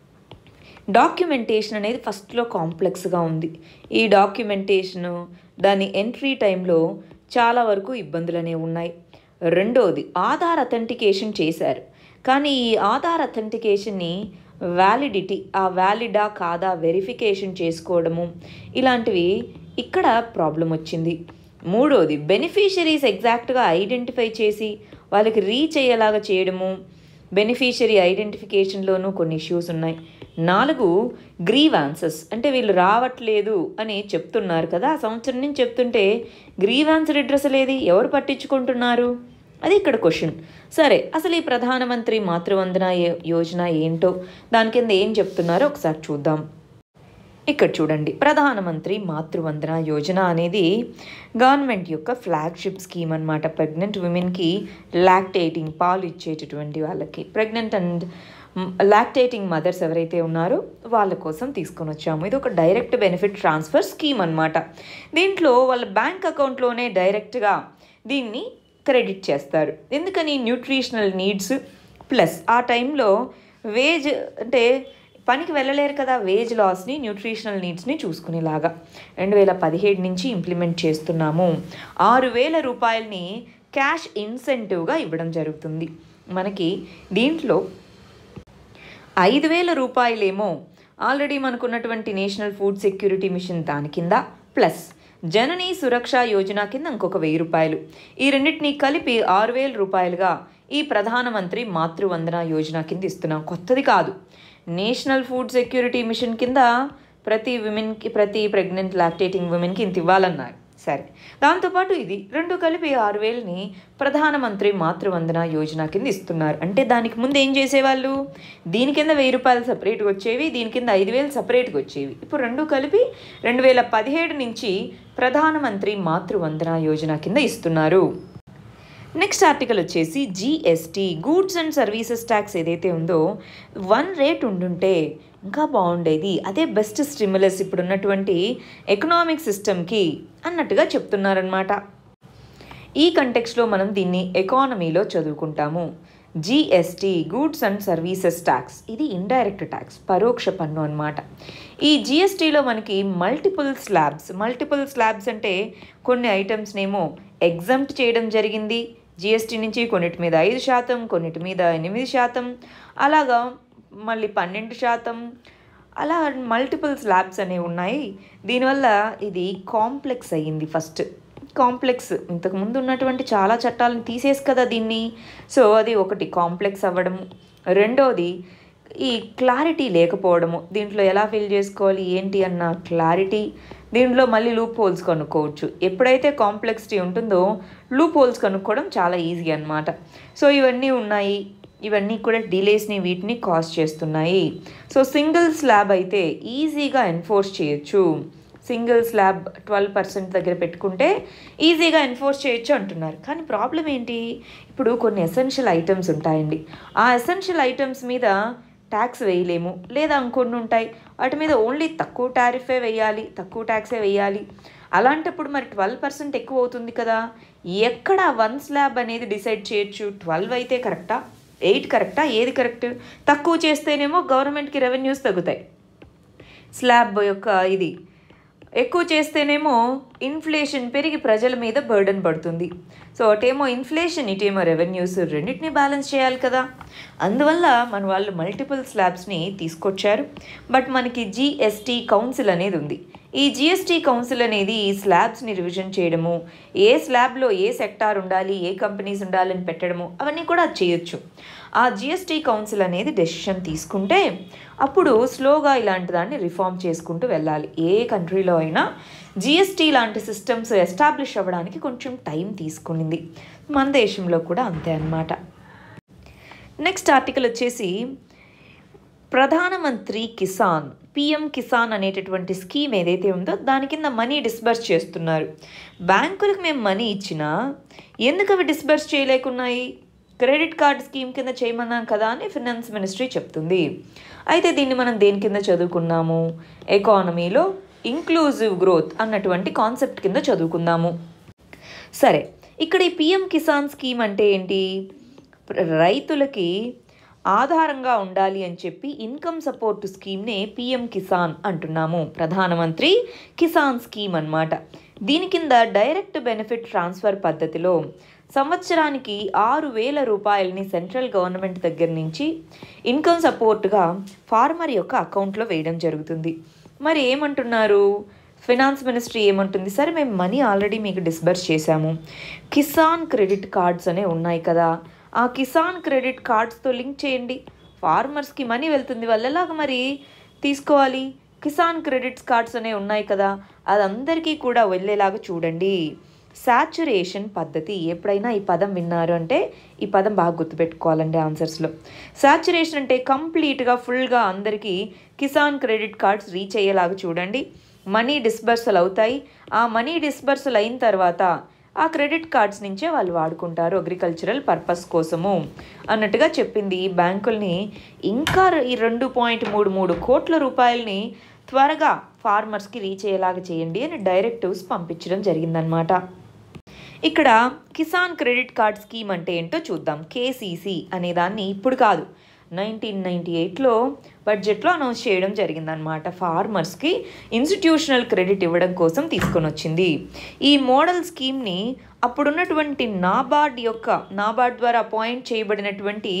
డాక్యుమెంటేషన్ అనేది ఫస్ట్లో కాంప్లెక్స్గా ఉంది ఈ డాక్యుమెంటేషను దాని ఎంట్రీ టైంలో చాలా వరకు ఇబ్బందులు అనేవి ఉన్నాయి రెండోది ఆధార్ అథెంటికేషన్ చేశారు కానీ ఈ ఆధార్ అథెంటికేషన్ని వ్యాలిడిటీ ఆ వ్యాలిడా కాదా వెరిఫికేషన్ చేసుకోవడము ఇలాంటివి ఇక్కడ ప్రాబ్లం వచ్చింది మూడోది బెనిఫిషరీస్ ఎగ్జాక్ట్గా ఐడెంటిఫై చేసి వాళ్ళకి రీచ్ అయ్యేలాగా చేయడము బెనిఫిషరీ ఐడెంటిఫికేషన్లోనూ కొన్ని ఇష్యూస్ ఉన్నాయి నాలుగు గ్రీవాన్సెస్ అంటే వీళ్ళు రావట్లేదు అని చెప్తున్నారు కదా ఆ సంవత్సరం నుంచి చెప్తుంటే గ్రీవాన్స్ రిడ్రెస్ లేది ఎవరు పట్టించుకుంటున్నారు అది ఇక్కడ క్వశ్చన్ సరే అసలు ఈ ప్రధానమంత్రి మాతృవందన యో- యోజన ఏంటో దాని కింద ఏం చెప్తున్నారో ఒకసారి చూద్దాం ఇక్కడ చూడండి ప్రధానమంత్రి మాతృవందన యోజన అనేది గవర్నమెంట్ యొక్క ఫ్లాగ్షిప్ స్కీమ్ అన్నమాట ప్రెగ్నెంట్ ఉమెన్కి లాక్టేటింగ్ పాలు ఇచ్చేటటువంటి వాళ్ళకి ప్రెగ్నెంట్ అండ్ లాక్టేటింగ్ మదర్స్ ఎవరైతే ఉన్నారో వాళ్ళ కోసం తీసుకొని వచ్చాము ఇది ఒక డైరెక్ట్ బెనిఫిట్ ట్రాన్స్ఫర్ స్కీమ్ అన్నమాట దీంట్లో వాళ్ళ బ్యాంక్ అకౌంట్లోనే డైరెక్ట్గా దీన్ని క్రెడిట్ చేస్తారు ఎందుకని న్యూట్రిషనల్ నీడ్స్ ప్లస్ ఆ టైంలో వేజ్ అంటే పనికి వెళ్ళలేరు కదా వేజ్ లాస్ని న్యూట్రిషనల్ నీడ్స్ని చూసుకునేలాగా రెండు వేల పదిహేడు నుంచి ఇంప్లిమెంట్ చేస్తున్నాము ఆరు వేల రూపాయలని క్యాష్ ఇన్సెంటివ్గా ఇవ్వడం జరుగుతుంది మనకి దీంట్లో ఐదు వేల రూపాయలేమో ఆల్రెడీ మనకున్నటువంటి నేషనల్ ఫుడ్ సెక్యూరిటీ మిషన్ దాని కింద ప్లస్ జననీ సురక్ష యోజన కింద ఇంకొక వెయ్యి రూపాయలు ఈ రెండింటినీ కలిపి ఆరు వేల రూపాయలుగా ఈ ప్రధానమంత్రి మాతృవందన యోజన కింద ఇస్తున్నాం కొత్తది కాదు నేషనల్ ఫుడ్ సెక్యూరిటీ మిషన్ కింద ప్రతి విమెన్కి ప్రతి ప్రెగ్నెంట్ లాక్టేటింగ్ ఉమెన్కి ఇంత ఇవ్వాలన్నారు సరే దాంతోపాటు ఇది రెండు కలిపి ఆరు వేలని ప్రధానమంత్రి మాతృవందన యోజన కింద ఇస్తున్నారు అంటే దానికి ముందు ఏం చేసేవాళ్ళు దీని కింద వెయ్యి రూపాయలు సపరేట్గా వచ్చేవి దీని కింద ఐదు వేలు సపరేట్గా వచ్చేవి ఇప్పుడు రెండు కలిపి రెండు వేల పదిహేడు నుంచి ప్రధానమంత్రి మాతృవందన యోజన కింద ఇస్తున్నారు నెక్స్ట్ ఆర్టికల్ వచ్చేసి GST goods and services tax ఏదైతే ఉందో వన్ రేట్ ఉండుంటే ఇంకా బాగుండేది అదే బెస్ట్ స్టిమ్యులస్ ఇప్పుడు ఉన్నటువంటి ఎకనామిక్ సిస్టమ్కి అన్నట్టుగా చెప్తున్నారనమాట ఈ కంటెక్స్లో మనం దీన్ని ఎకానమీలో చదువుకుంటాము GST goods and services tax ఇది ఇండైరెక్ట్ ట్యాక్స్ పరోక్ష పన్ను అన్నమాట ఈ జిఎస్టీలో మనకి మల్టిపుల్ స్లాబ్స్ మల్టిపుల్ స్లాబ్స్ అంటే కొన్ని ఐటమ్స్నేమో ఎగ్జంప్ట్ చేయడం జరిగింది జిఎస్టీ నుంచి కొన్నిటి మీద ఐదు శాతం కొన్నిటి మీద ఎనిమిది శాతం అలాగా మళ్ళీ పన్నెండు శాతం అలా మల్టిపుల్ స్లాబ్స్ అనేవి ఉన్నాయి దీనివల్ల ఇది కాంప్లెక్స్ అయ్యింది ఫస్ట్ కాంప్లెక్స్ ఇంతకు ముందు ఉన్నటువంటి చాలా చట్టాలను తీసేసి కదా దీన్ని సో అది ఒకటి కాంప్లెక్స్ అవ్వడం రెండోది ఈ క్లారిటీ లేకపోవడము దీంట్లో ఎలా ఫిల్ చేసుకోవాలి ఏంటి అన్న క్లారిటీ దీంట్లో మళ్ళీ లూప్ హోల్స్ కనుక్కోవచ్చు ఎప్పుడైతే కాంప్లెక్సిటీ ఉంటుందో లూప్ హోల్స్ కనుక్కోవడం చాలా ఈజీ అన్నమాట సో ఇవన్నీ ఉన్నాయి ఇవన్నీ కూడా డిలేస్ని వీటిని కాజ్ చేస్తున్నాయి సో సింగిల్ స్లాబ్ అయితే ఈజీగా ఎన్ఫోర్స్ చేయొచ్చు సింగిల్ స్లాబ్ ట్వెల్వ్ పర్సెంట్ దగ్గర పెట్టుకుంటే ఈజీగా ఎన్ఫోర్స్ చేయొచ్చు అంటున్నారు కానీ ప్రాబ్లం ఏంటి ఇప్పుడు కొన్ని ఎసెన్షియల్ ఐటమ్స్ ఉంటాయండి ఆ ఎసెన్షియల్ ఐటమ్స్ మీద ట్యాక్స్ వేయలేము లేదా ఇంకొన్ని ఉంటాయి వాటి మీద ఓన్లీ తక్కువ టారిఫే వేయాలి తక్కువ ట్యాక్సే వేయాలి అలాంటప్పుడు మరి ట్వెల్వ్ పర్సెంట్ ఎక్కువ అవుతుంది కదా ఎక్కడ వన్ స్లాబ్ అనేది డిసైడ్ చేయొచ్చు ట్వెల్వ్ అయితే కరెక్టా ఎయిట్ కరెక్టా ఏది కరెక్ట్ తక్కువ చేస్తేనేమో గవర్నమెంట్కి రెవెన్యూస్ తగ్గుతాయి స్లాబ్ యొక్క ఇది ఎక్కువ చేస్తేనేమో ఇన్ఫ్లేషన్ పెరిగి ప్రజల మీద బర్డన్ పడుతుంది సో అటేమో ఇన్ఫ్లేషన్ ఇటేమో రెవెన్యూస్ రెండింటిని బ్యాలెన్స్ చేయాలి కదా అందువల్ల మన వాళ్ళు మల్టిపుల్ స్లాబ్స్ని తీసుకొచ్చారు బట్ మనకి జిఎస్టీ కౌన్సిల్ అనేది ఉంది ఈ జిఎస్టీ కౌన్సిల్ అనేది ఈ స్లాబ్స్ని రివిజన్ చేయడము ఏ స్లాబ్లో ఏ సెక్టార్ ఉండాలి ఏ కంపెనీస్ ఉండాలని పెట్టడము అవన్నీ కూడా చేయొచ్చు ఆ జిఎస్టీ కౌన్సిల్ అనేది డెసిషన్ తీసుకుంటే అప్పుడు స్లోగా ఇలాంటి దాన్ని రిఫార్మ్ చేసుకుంటూ వెళ్ళాలి ఏ కంట్రీలో అయినా జిఎస్టీ లాంటి సిస్టమ్స్ ఎస్టాబ్లిష్ అవ్వడానికి కొంచెం టైం తీసుకునింది మన దేశంలో కూడా అంతే అన్నమాట నెక్స్ట్ ఆర్టికల్ వచ్చేసి ప్రధానమంత్రి కిసాన్ పిఎం కిసాన్ అనేటటువంటి స్కీమ్ ఏదైతే ఉందో దాని కింద మనీ డిస్బర్స్ చేస్తున్నారు బ్యాంకులకు మేము మనీ ఇచ్చినా ఎందుకు అవి డిస్బర్స్ చేయలేకున్నాయి క్రెడిట్ కార్డ్ స్కీమ్ కింద చేయమన్నాం కదా అని ఫినాన్స్ మినిస్ట్రీ చెప్తుంది అయితే దీన్ని మనం దేని కింద చదువుకున్నాము ఎకానమీలో ఇంక్లూజివ్ గ్రోత్ అన్నటువంటి కాన్సెప్ట్ కింద చదువుకుందాము సరే ఇక్కడ ఈ పిఎం కిసాన్ స్కీమ్ అంటే ఏంటి ప్ర- రైతులకి ఆధారంగా ఉండాలి అని చెప్పి ఇన్కమ్ సపోర్ట్ స్కీమ్నే పిఎం కిసాన్ అంటున్నాము ప్రధానమంత్రి కిసాన్ స్కీమ్ అన్నమాట దీని కింద డైరెక్ట్ బెనిఫిట్ ట్రాన్స్ఫర్ పద్ధతిలో సంవత్సరానికి ఆరు వేల రూపాయలని సెంట్రల్ గవర్నమెంట్ దగ్గర నుంచి ఇన్కమ్ సపోర్ట్గా ఫార్మర్ యొక్క అకౌంట్లో వేయడం జరుగుతుంది మరి ఏమంటున్నారు ఫినాన్స్ మినిస్ట్రీ ఏమంటుంది సరే మేము మనీ ఆల్రెడీ మీకు డిస్బర్స్ చేశాము కిసాన్ క్రెడిట్ కార్డ్స్ అనే ఉన్నాయి కదా ఆ కిసాన్ క్రెడిట్ కార్డ్స్తో లింక్ చేయండి ఫార్మర్స్కి మనీ వెళ్తుంది వాళ్ళు ఎలాగ మరి తీసుకోవాలి కిసాన్ క్రెడిట్స్ కార్డ్స్ అనే ఉన్నాయి కదా అది అందరికీ కూడా వెళ్ళేలాగా చూడండి సాచురేషన్ పద్ధతి ఎప్పుడైనా ఈ పదం విన్నారు అంటే ఈ పదం బాగా గుర్తుపెట్టుకోవాలండి ఆన్సర్స్లో సాచురేషన్ అంటే కంప్లీట్గా ఫుల్గా అందరికీ కిసాన్ క్రెడిట్ కార్డ్స్ రీచ్ అయ్యేలాగా చూడండి మనీ డిస్బర్సల్ అవుతాయి ఆ మనీ డిస్బర్సల్ అయిన తర్వాత ఆ క్రెడిట్ కార్డ్స్ నుంచే వాళ్ళు వాడుకుంటారు అగ్రికల్చరల్ పర్పస్ కోసము అన్నట్టుగా చెప్పింది ఈ బ్యాంకుల్ని ఇంకా ఈ రెండు పాయింట్ మూడు మూడు కోట్ల రూపాయలని త్వరగా ఫార్మర్స్కి రీచ్ అయ్యేలాగా చేయండి అని డైరెక్టివ్స్ పంపించడం జరిగిందనమాట ఇక్కడ కిసాన్ క్రెడిట్ కార్డ్ స్కీమ్ అంటే ఏంటో చూద్దాం కేసీసీ అనే దాన్ని ఇప్పుడు కాదు నైన్టీన్ నైంటీ ఎయిట్లో బడ్జెట్లో అనౌన్స్ చేయడం జరిగిందనమాట ఫార్మర్స్కి ఇన్స్టిట్యూషనల్ క్రెడిట్ ఇవ్వడం కోసం తీసుకొని వచ్చింది ఈ మోడల్ స్కీమ్ని అప్పుడున్నటువంటి నాబార్డ్ యొక్క నాబార్డ్ ద్వారా అపాయింట్ చేయబడినటువంటి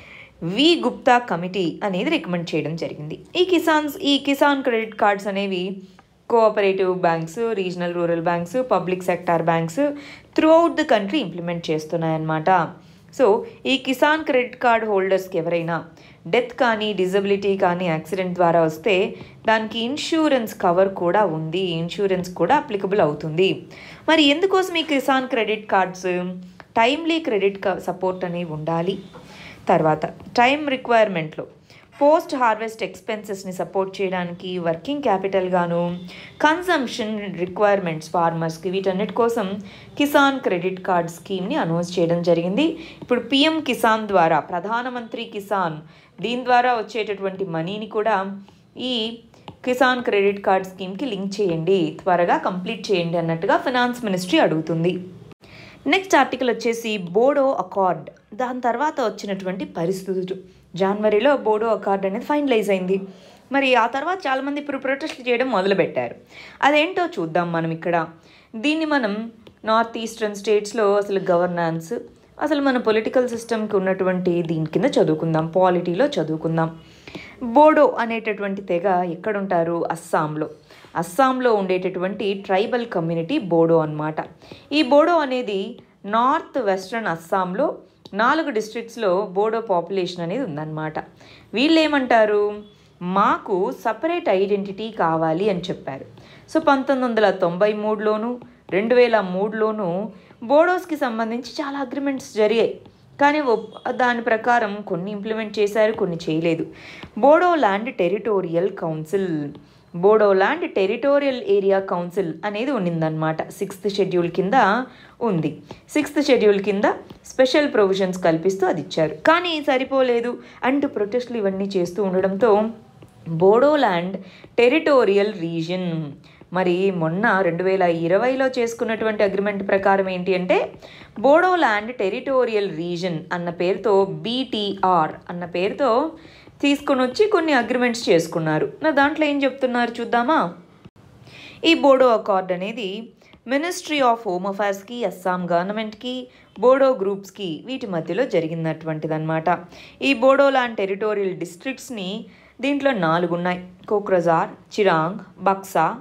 వి గుప్తా కమిటీ అనేది రికమెండ్ చేయడం జరిగింది ఈ కిసాన్స్ ఈ కిసాన్ క్రెడిట్ కార్డ్స్ అనేవి cooperative banks regional rural banks public sector banks throughout the country implement చేస్తున్నాయన్నమాట సో ఈ కిసాన్ క్రెడిట్ కార్డ్ హోల్డర్స్కి ఎవరైనా డెత్ కానీ డిజబిలిటీ కానీ యాక్సిడెంట్ ద్వారా వస్తే దానికి ఇన్సూరెన్స్ కవర్ కూడా ఉంది ఇన్సూరెన్స్ కూడా అప్లికబుల్ అవుతుంది మరి ఎందుకోసం ఈ Kisan credit cards timely credit support అనేవి ఉండాలి తర్వాత టైం రిక్వైర్మెంట్లో పోస్ట్ హార్వెస్ట్ ఎక్స్పెన్సెస్ని సపోర్ట్ చేయడానికి వర్కింగ్ క్యాపిటల్ గాను కన్సంప్షన్ రిక్వైర్మెంట్స్ ఫార్మర్స్కి వీటన్నిటి కోసం కిసాన్ క్రెడిట్ కార్డ్ స్కీమ్ని అనౌన్స్ చేయడం జరిగింది ఇప్పుడు పిఎం కిసాన్ ద్వారా ప్రధానమంత్రి కిసాన్ దీని ద్వారా వచ్చేటటువంటి మనీని కూడా ఈ కిసాన్ క్రెడిట్ కార్డ్ స్కీమ్కి లింక్ చేయండి త్వరగా కంప్లీట్ చేయండి అన్నట్టుగా ఫినాన్స్ మినిస్ట్రీ అడుగుతుంది నెక్స్ట్ ఆర్టికల్ వచ్చేసి బోడో అకార్డ్ దాని తర్వాత వచ్చినటువంటి పరిస్థితులు జనవరిలో బోడో అకార్డ్ అనేది ఫైనలైజ్ అయింది మరి ఆ తర్వాత చాలామంది ఇప్పుడు ప్రొటెస్ట్లు చేయడం మొదలుపెట్టారు అదేంటో చూద్దాం మనం ఇక్కడ దీన్ని మనం నార్త్ ఈస్టర్న్ స్టేట్స్లో అసలు గవర్నాన్స్ అసలు మన పొలిటికల్ సిస్టమ్కి ఉన్నటువంటి దీని కింద చదువుకుందాం పాలిటీలో చదువుకుందాం బోడో అనేటటువంటి తెగ ఎక్కడుంటారు అస్సాంలో అస్సాంలో ఉండేటటువంటి ట్రైబల్ కమ్యూనిటీ బోడో అన్నమాట ఈ బోడో అనేది నార్త్ వెస్ట్రన్ అస్సాంలో నాలుగు డిస్ట్రిక్ట్స్లో బోడో పాపులేషన్ అనేది ఉందన్నమాట వీళ్ళు ఏమంటారు మాకు సపరేట్ ఐడెంటిటీ కావాలి అని చెప్పారు సో పంతొమ్మిది వందల తొంభై మూడులోను రెండు వేల మూడులోను బోడోస్కి సంబంధించి చాలా అగ్రిమెంట్స్ జరిగాయి కానీ ఒప్- దాని ప్రకారం కొన్ని ఇంప్లిమెంట్ చేశారు కొన్ని చేయలేదు Bodoland territorial council Bodoland territorial area council అనేది ఉండిందన్నమాట సిక్స్త్ షెడ్యూల్ కింద ఉంది సిక్స్త్ షెడ్యూల్ కింద స్పెషల్ ప్రొవిజన్స్ కల్పిస్తూ అది ఇచ్చారు కానీ సరిపోలేదు అంటూ ప్రొటెస్ట్లు ఇవన్నీ చేస్తూ ఉండడంతో బోడోల్యాండ్ టెరిటోరియల్ రీజన్ మరి మొన్న రెండు వేల ఇరవైలో చేసుకున్నటువంటి అగ్రిమెంట్ ప్రకారం ఏంటి అంటే బోడోల్యాండ్ టెరిటోరియల్ రీజన్ అన్న పేరుతో బీటీఆర్ అన్న పేరుతో తీసుకొని వచ్చి కొన్ని అగ్రిమెంట్స్ చేసుకున్నారు నా దాంట్లో ఏం చెప్తున్నారు చూద్దామా ఈ బోడో అకార్డ్ అనేది మినిస్ట్రీ ఆఫ్ హోమ్ అఫైర్స్కి అస్సాం గవర్నమెంట్కి బోడో గ్రూప్స్కి వీటి మధ్యలో జరిగినటువంటిదన్నమాట ఈ బోడోలాండ్ టెరిటోరియల్ డిస్ట్రిక్ట్స్ని దీంట్లో నాలుగు ఉన్నాయి కోక్రజార్ చిరాంగ్ బక్సా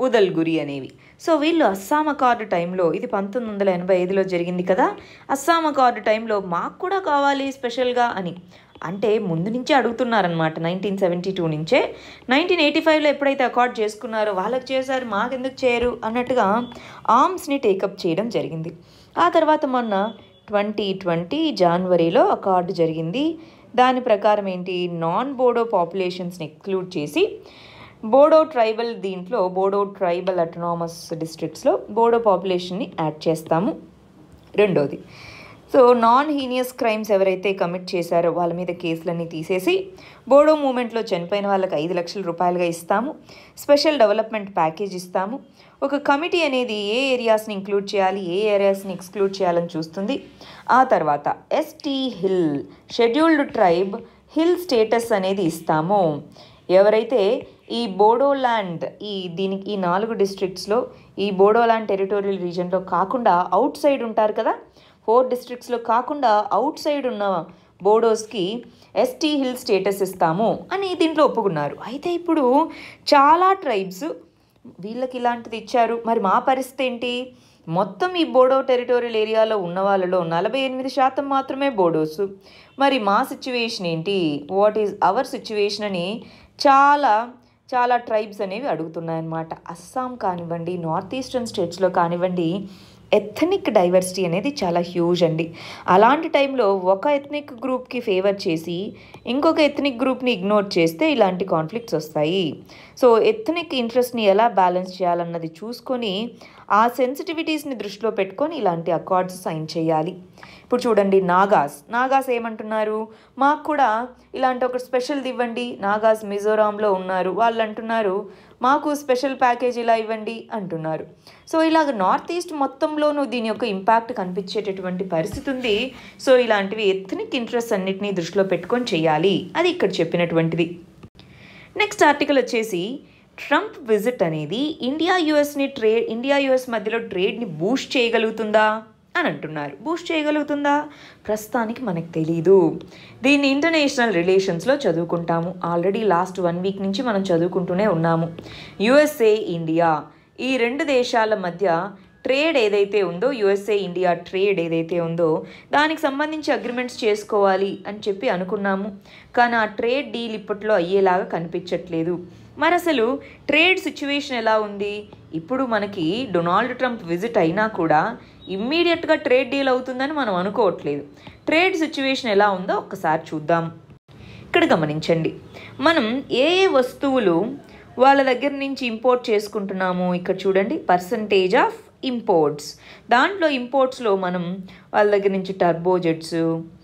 ఉదల్గురి అనేవి సో వీళ్ళు అస్సాం అకార్డు టైంలో ఇది పంతొమ్మిది వందల ఎనభై ఐదులో జరిగింది కదా అస్సాం అకార్డు టైంలో మాకు కూడా కావాలి స్పెషల్గా అని అంటే ముందు నుంచే అడుగుతున్నారనమాట నైన్టీన్ సెవెంటీ టూ నుంచే నైన్టీన్ ఎయిటీ ఫైవ్లో ఎప్పుడైతే అకార్డ్ చేసుకున్నారో వాళ్ళకి చేశారు మాకెందుకు చేయరు అన్నట్టుగా ఆర్మ్స్ని టేకప్ చేయడం జరిగింది ఆ తర్వాత మొన్న ట్వంటీ ట్వంటీ జనవరిలో అకార్డు జరిగింది దాని ప్రకారం ఏంటి నాన్ బోడో పాపులేషన్స్ని ఎక్స్క్లూడ్ చేసి బోడో ట్రైబల్ దీంట్లో బోడో ట్రైబల్ అటనామస్ డిస్ట్రిక్ట్స్లో బోడో పాపులేషన్ని యాడ్ చేస్తాము రెండోది సో నాన్ హీనియస్ క్రైమ్స్ ఎవరైతే కమిట్ చేశారో వాళ్ళ మీద కేసులన్నీ తీసేసి బోడో మూమెంట్లో చనిపోయిన వాళ్ళకి ఐదు లక్షల రూపాయలుగా ఇస్తాము స్పెషల్ డెవలప్మెంట్ ప్యాకేజ్ ఇస్తాము ఒక కమిటీ అనేది ఏ ఏరియాస్ని ఇంక్లూడ్ చేయాలి ఏ ఏరియాస్ని ఎక్స్క్లూడ్ చేయాలని చూస్తుంది ఆ తర్వాత ST hill scheduled tribe hill status అనేది ఇస్తాము ఎవరైతే ఈ బోడోల్యాండ్ ఈ దీనికి ఈ నాలుగు డిస్ట్రిక్ట్స్లో ఈ బోడోల్యాండ్ టెరిటోరియల్ రీజన్లో కాకుండా అవుట్ సైడ్ ఉంటారు కదా ఫోర్ డిస్ట్రిక్ట్స్లో కాకుండా అవుట్ సైడ్ ఉన్న బోడోస్కి ఎస్టీ హిల్ స్టేటస్ ఇస్తాము అని దీంట్లో ఒప్పుకున్నారు అయితే ఇప్పుడు చాలా ట్రైబ్స్ వీళ్ళకి ఇలాంటిది ఇచ్చారు మరి మా పరిస్థితి ఏంటి మొత్తం ఈ బోడో టెరిటోరియల్ ఏరియాలో ఉన్న వాళ్ళలో నలభై ఎనిమిది శాతం మాత్రమే బోడోస్ మరి మా సిచ్యువేషన్ ఏంటి వాట్ ఈజ్ అవర్ సిచ్యువేషన్ అని చాలా చాలా ట్రైబ్స్ అనేవి అడుగుతున్నాయన్నమాట అస్సాం కానివ్వండి నార్త్ ఈస్టర్న్ స్టేట్స్లో కానివ్వండి ఎథనిక్ డైవర్సిటీ అనేది చాలా హ్యూజ్ అండి అలాంటి టైంలో ఒక ఎథనిక్ గ్రూప్కి ఫేవర్ చేసి ఇంకొక ఎథనిక్ గ్రూప్ని ఇగ్నోర్ చేస్తే ఇలాంటి కాన్ఫ్లిక్ట్స్ వస్తాయి సో ఎథనిక్ ఇంట్రెస్ట్ని ఎలా బ్యాలెన్స్ చేయాలన్నది చూసుకొని ఆ సెన్సిటివిటీస్ని దృష్టిలో పెట్టుకొని ఇలాంటి అకార్డ్స్ సైన్ చేయాలి ఇప్పుడు చూడండి నాగాస్ నాగాస్ ఏమంటున్నారు మాకు కూడా ఇలాంటి ఒక స్పెషల్ది ఇవ్వండి నాగాస్ మిజోరాంలో ఉన్నారు వాళ్ళు అంటున్నారు మాకు స్పెషల్ ప్యాకేజ్ ఇలా ఇవ్వండి అంటున్నారు సో ఇలాగ నార్త్ ఈస్ట్ మొత్తంలోనూ దీని యొక్క ఇంపాక్ట్ కనిపించేటటువంటి పరిస్థితి ఉంది సో ఇలాంటివి ఎథనిక్ ఇంట్రెస్ట్ అన్నిటినీ దృష్టిలో పెట్టుకొని చేయాలి అది ఇక్కడ చెప్పినటువంటిది నెక్స్ట్ ఆర్టికల్ వచ్చేసి ట్రంప్ విజిట్ అనేది ఇండియా యుఎస్ని ట్రేడ్ ఇండియా యుఎస్ మధ్యలో ట్రేడ్ని బూస్ట్ చేయగలుగుతుందా అని అంటున్నారు బూస్ట్ చేయగలుగుతుందా ప్రస్తుతానికి మనకు తెలీదు దీన్ని ఇంటర్నేషనల్ రిలేషన్స్లో చదువుకుంటాము ఆల్రెడీ లాస్ట్ వన్ వీక్ నుంచి మనం చదువుకుంటూనే ఉన్నాము యుఎస్ఏ ఇండియా ఈ రెండు దేశాల మధ్య ట్రేడ్ ఏదైతే ఉందో యుఎస్ఏ ఇండియా ట్రేడ్ ఏదైతే ఉందో దానికి సంబంధించి అగ్రిమెంట్స్ చేసుకోవాలి అని చెప్పి అనుకున్నాము కానీ ఆ ట్రేడ్ డీల్ ఇప్పట్లో అయ్యేలాగా కనిపించట్లేదు మరి అసలు ట్రేడ్ సిచ్యువేషన్ ఎలా ఉంది ఇప్పుడు మనకి డొనాల్డ్ ట్రంప్ విజిట్ అయినా కూడా ఇమ్మీడియట్గా ట్రేడ్ డీల్ అవుతుందని మనం అనుకోవట్లేదు ట్రేడ్ సిచ్యువేషన్ ఎలా ఉందో ఒక్కసారి చూద్దాం ఇక్కడ గమనించండి మనం ఏ ఏ వస్తువులు వాళ్ళ దగ్గర నుంచి ఇంపోర్ట్ చేసుకుంటున్నాము ఇక్కడ చూడండి పర్సంటేజ్ ఆఫ్ ఇంపోర్ట్స్ దాంట్లో ఇంపోర్ట్స్లో మనం వాళ్ళ దగ్గర నుంచి turbojets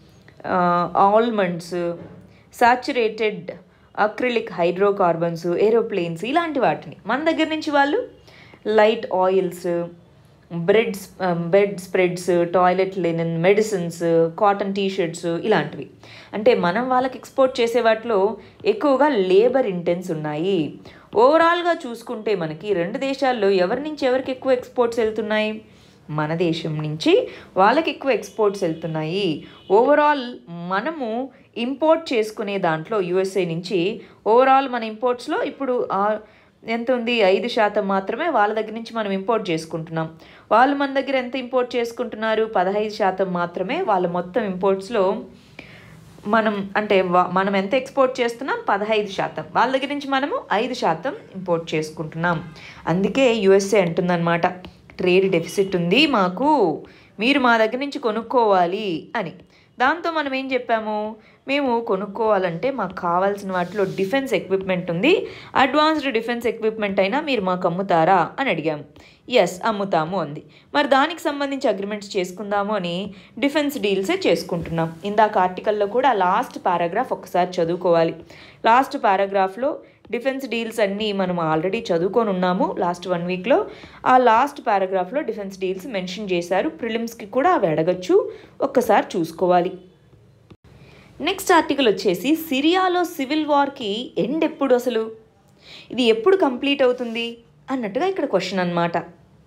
almonds saturated acrylic hydrocarbons aeroplanes ఇలాంటి వాటిని మన దగ్గర నుంచి వాళ్ళు light oils breads bedspreads toilet linen medicines cotton T-shirts ఇలాంటివి అంటే మనం వాళ్ళకి ఎక్స్పోర్ట్ చేసే వాటిలో ఎక్కువగా లేబర్ ఇంటెన్స్ ఉన్నాయి ఓవరాల్గా చూసుకుంటే మనకి రెండు దేశాల్లో ఎవరి నుంచి ఎవరికి ఎక్కువ ఎక్స్పోర్ట్స్ వెళ్తున్నాయి మన దేశం నుంచి వాళ్ళకి ఎక్కువ ఎక్స్పోర్ట్స్ వెళ్తున్నాయి ఓవరాల్ మనము ఇంపోర్ట్ చేసుకునే దాంట్లో యుఎస్ఏ నుంచి ఓవరాల్ మన ఇంపోర్ట్స్లో ఇప్పుడు ఆ- ఎంత ఉంది ఐదు శాతం మాత్రమే వాళ్ళ దగ్గర నుంచి మనం ఇంపోర్ట్ చేసుకుంటున్నాం వాళ్ళు మన దగ్గర ఎంత ఇంపోర్ట్ చేసుకుంటున్నారు పదహైదు శాతం మాత్రమే వాళ్ళ మొత్తం ఇంపోర్ట్స్లో మనం అంటే వా- మనం ఎంత ఎక్స్పోర్ట్ చేస్తున్నాం పదహైదు శాతం వాళ్ళ దగ్గర నుంచి మనము ఐదు శాతం ఇంపోర్ట్ చేసుకుంటున్నాం అందుకే యుఎస్ఏ అంటుందన్నమాట ట్రేడ్ డెఫిసిట్ ఉంది మాకు మీరు మా దగ్గర నుంచి కొనుక్కోవాలి అని దాంతో మనం ఏం చెప్పాము మేము కొనుక్కోవాలంటే మాకు కావాల్సిన వాటిలో డిఫెన్స్ ఎక్విప్మెంట్ ఉంది అడ్వాన్స్డ్ డిఫెన్స్ ఎక్విప్మెంట్ అయినా మీరు మాకు అమ్ముతారా అని అడిగాము ఎస్ అమ్ముతాము అంది మరి దానికి సంబంధించి అగ్రిమెంట్స్ చేసుకుందాము అని డిఫెన్స్ డీల్సే చేసుకుంటున్నాం ఇందాక ఆర్టికల్లో కూడా లాస్ట్ పారాగ్రాఫ్ ఒకసారి చదువుకోవాలి లాస్ట్ పారాగ్రాఫ్లో డిఫెన్స్ డీల్స్ అన్నీ మనం ఆల్రెడీ చదువుకొని ఉన్నాము లాస్ట్ వన్ వీక్లో ఆ లాస్ట్ పారాగ్రాఫ్లో డిఫెన్స్ డీల్స్ మెన్షన్ చేశారు ప్రిలిమ్స్కి కూడా అవి అడగచ్చు ఒక్కసారి చూసుకోవాలి నెక్స్ట్ ఆర్టికల్ వచ్చేసి సిరియాలో సివిల్ వార్కి ఎండ్ ఎప్పుడు అసలు ఇది ఎప్పుడు కంప్లీట్ అవుతుంది అన్నట్టుగా ఇక్కడ క్వశ్చన్ అన్నమాట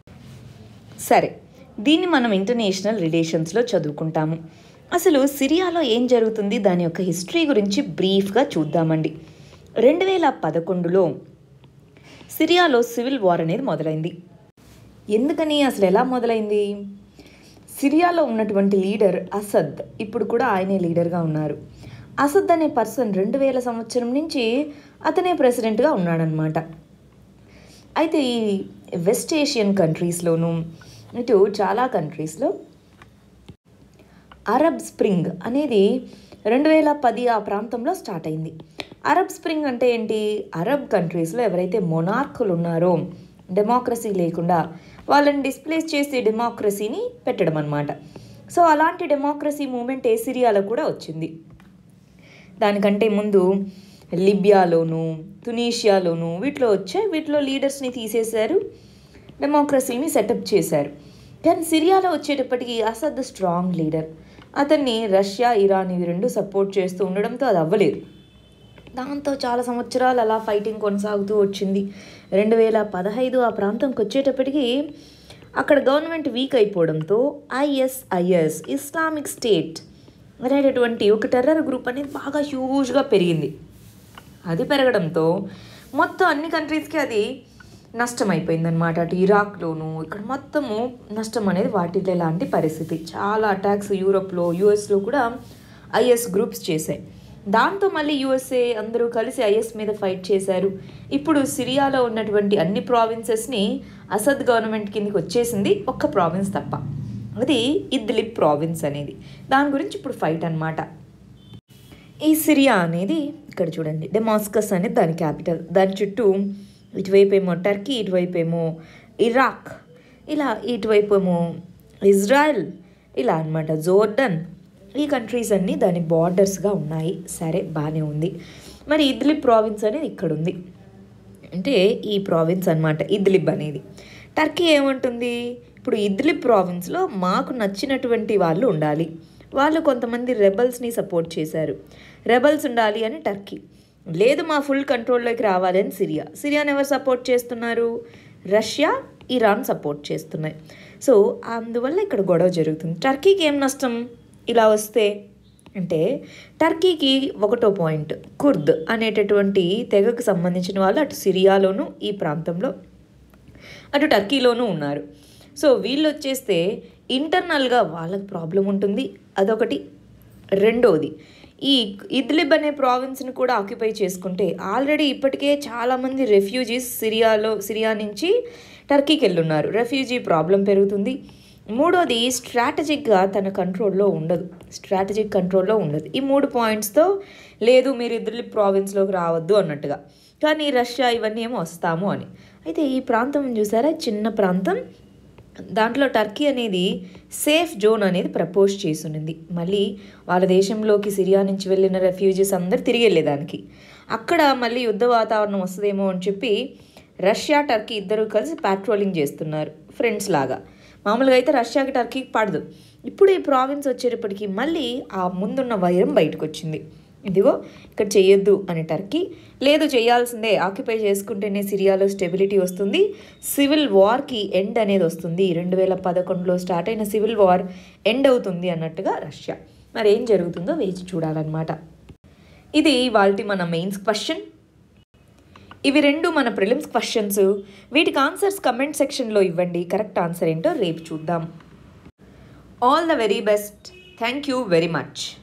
సరే దీన్ని మనం ఇంటర్నేషనల్ రిలేషన్స్లో చదువుకుంటాము అసలు సిరియాలో ఏం జరుగుతుంది దాని యొక్క హిస్టరీ గురించి బ్రీఫ్గా చూద్దామండి రెండు వేల పదకొండులో సిరియాలో సివిల్ వార్ అనేది మొదలైంది ఎందుకని అసలు ఎలా మొదలైంది సిరియాలో ఉన్నటువంటి లీడర్ అసద్ ఇప్పుడు కూడా ఆయనే లీడర్గా ఉన్నారు అసద్ అనే పర్సన్ రెండు వేల సంవత్సరం నుంచి అతనే ప్రెసిడెంట్గా ఉన్నాడనమాట అయితే ఈ వెస్ట్ ఏషియన్ కంట్రీస్లోనూ ఇటు చాలా కంట్రీస్లో అరబ్ స్ప్రింగ్ అనేది రెండు వేల పది ఆ ప్రాంతంలో స్టార్ట్ అయింది అరబ్ స్ప్రింగ్ అంటే ఏంటి అరబ్ కంట్రీస్లో ఎవరైతే మొనార్కులు ఉన్నారో డెమోక్రసీ లేకుండా వాళ్ళని డిస్ప్లేస్ చేసి డెమోక్రసీని పెట్టడం అనమాట సో అలాంటి డెమోక్రసీ మూమెంట్ ఏ సిరియాలో కూడా వచ్చింది దానికంటే ముందు లిబియాలోను తునీషియాలోను వీటిలో వచ్చాయి వీటిలో లీడర్స్ని తీసేశారు డెమోక్రసీని సెటప్ చేశారు కానీ సిరియాలో వచ్చేటప్పటికి అసద్ స్ట్రాంగ్ లీడర్ అతన్ని రష్యా ఇరాన్ ఇవి రెండు సపోర్ట్ చేస్తూ ఉండడంతో అది అవ్వలేదు దాంతో చాలా సంవత్సరాలు అలా ఫైటింగ్ కొనసాగుతూ వచ్చింది రెండు వేల పదహైదు ఆ ప్రాంతంకి వచ్చేటప్పటికి అక్కడ గవర్నమెంట్ వీక్ అయిపోవడంతో ఐఎస్ఐఎస్ ఇస్లామిక్ స్టేట్ అనేటటువంటి ఒక టెర్రర్ గ్రూప్ అనేది బాగా హ్యూజ్గా పెరిగింది అది పెరగడంతో మొత్తం అన్ని కంట్రీస్కి అది నష్టం అయిపోయిందనమాట అటు ఇరాక్లోను ఇక్కడ మొత్తము నష్టం అనేది వాటిల్లో లాంటి పరిస్థితి చాలా అటాక్స్ యూరోప్లో యూఎస్లో కూడా ఐఎస్ గ్రూప్స్ చేశాయి దాంతో మళ్ళీ యూఎస్ఏ అందరూ కలిసి ఐఎస్ మీద ఫైట్ చేశారు ఇప్పుడు సిరియాలో ఉన్నటువంటి అన్ని ప్రావిన్సెస్ని అసద్ గవర్నమెంట్ కిందకి వచ్చేసింది ఒక్క ప్రావిన్స్ తప్ప అది ఇద్లిబ్ ప్రావిన్స్ అనేది దాని గురించి ఇప్పుడు ఫైట్ అనమాట ఈ సిరియా అనేది ఇక్కడ చూడండి డెమాస్కస్ అనేది దాని క్యాపిటల్ దాని చుట్టూ ఇటువైపు ఏమో టర్కీ ఇటువైపు ఏమో ఇరాక్ ఇలా ఇటువైపు ఏమో ఇజ్రాయెల్ ఇలా అనమాట జోర్డన్ ఈ కంట్రీస్ అన్నీ దాని బార్డర్స్గా ఉన్నాయి సరే బాగానే ఉంది మరి ఇద్లిబ్ ప్రావిన్స్ అనేది ఇక్కడ ఉంది అంటే ఈ ప్రావిన్స్ అనమాట ఇద్లిబ్ అనేది టర్కీ ఏమంటుంది ఇప్పుడు ఇద్లిబ్ ప్రావిన్స్లో మాకు నచ్చినటువంటి వాళ్ళు ఉండాలి వాళ్ళు కొంతమంది రెబల్స్ని సపోర్ట్ చేశారు రెబల్స్ ఉండాలి అని టర్కీ లేదు మా ఫుల్ కంట్రోల్లోకి రావాలి అని సిరియా సిరియాని ఎవరు సపోర్ట్ చేస్తున్నారు రష్యా ఇరాన్ సపోర్ట్ చేస్తున్నాయి సో అందువల్ల ఇక్కడ గొడవ జరుగుతుంది టర్కీకి ఏం నష్టం ఇలా వస్తే అంటే టర్కీకి ఒకటో పాయింట్ కుర్ద్ అనేటటువంటి తెగకు సంబంధించిన వాళ్ళు అటు సిరియాలోను ఈ ప్రాంతంలో అటు టర్కీలోనూ ఉన్నారు సో వీళ్ళు వచ్చేస్తే ఇంటర్నల్గా వాళ్ళకి ప్రాబ్లం ఉంటుంది అదొకటి రెండోది ఈ ఇద్లిబ్ అనే ప్రావిన్స్ని కూడా ఆక్యుపై చేసుకుంటే ఆల్రెడీ ఇప్పటికే చాలామంది రెఫ్యూజీస్ సిరియాలో సిరియా నుంచి టర్కీకి వెళ్ళున్నారు రెఫ్యూజీ ప్రాబ్లం పెరుగుతుంది మూడోది స్ట్రాటజిక్గా తన కంట్రోల్లో ఉండదు స్ట్రాటజిక్ కంట్రోల్లో ఉండదు ఈ మూడు పాయింట్స్తో లేదు మీరు ఇద్దరు ప్రావిన్స్లోకి రావద్దు అన్నట్టుగా కానీ రష్యా ఇవన్నీ ఏమో వస్తాము అని అయితే ఈ ప్రాంతం చూసారా చిన్న ప్రాంతం దాంట్లో టర్కీ అనేది సేఫ్ జోన్ అనేది ప్రపోజ్ చేసింది మళ్ళీ వాళ్ళ దేశంలోకి సిరియా నుంచి వెళ్ళిన రెఫ్యూజీస్ అందరు తిరిగి వెళ్ళేదానికి అక్కడ మళ్ళీ యుద్ధ వాతావరణం వస్తుందేమో అని చెప్పి రష్యా టర్కీ ఇద్దరు కలిసి పాట్రోలింగ్ చేస్తున్నారు ఫ్రెండ్స్ లాగా మామూలుగా అయితే రష్యాకి టర్కీకి పడదు ఇప్పుడు ఈ ప్రావిన్స్ వచ్చేటప్పటికి మళ్ళీ ఆ ముందున్న వైరం బయటకు వచ్చింది ఇదిగో ఇక్కడ చేయొద్దు అని టర్కీ లేదు చేయాల్సిందే ఆక్యుపై చేసుకుంటేనే సిరియాలో స్టెబిలిటీ వస్తుంది సివిల్ వార్కి ఎండ్ అనేది వస్తుంది రెండు వేల పదకొండులో స్టార్ట్ అయిన సివిల్ వార్ ఎండ్ అవుతుంది అన్నట్టుగా రష్యా మరి ఏం జరుగుతుందో వేచి చూడాలన్నమాట ఇది వాళ్ళకి మన మెయిన్స్ క్వశ్చన్ ఇవి రెండు మన ప్రిలిమ్స్ క్వశ్చన్స్ వీటికి ఆన్సర్స్ కమెంట్ సెక్షన్లో ఇవ్వండి కరెక్ట్ ఆన్సర్ ఏంటో రేపు చూద్దాం all the very best thank you very much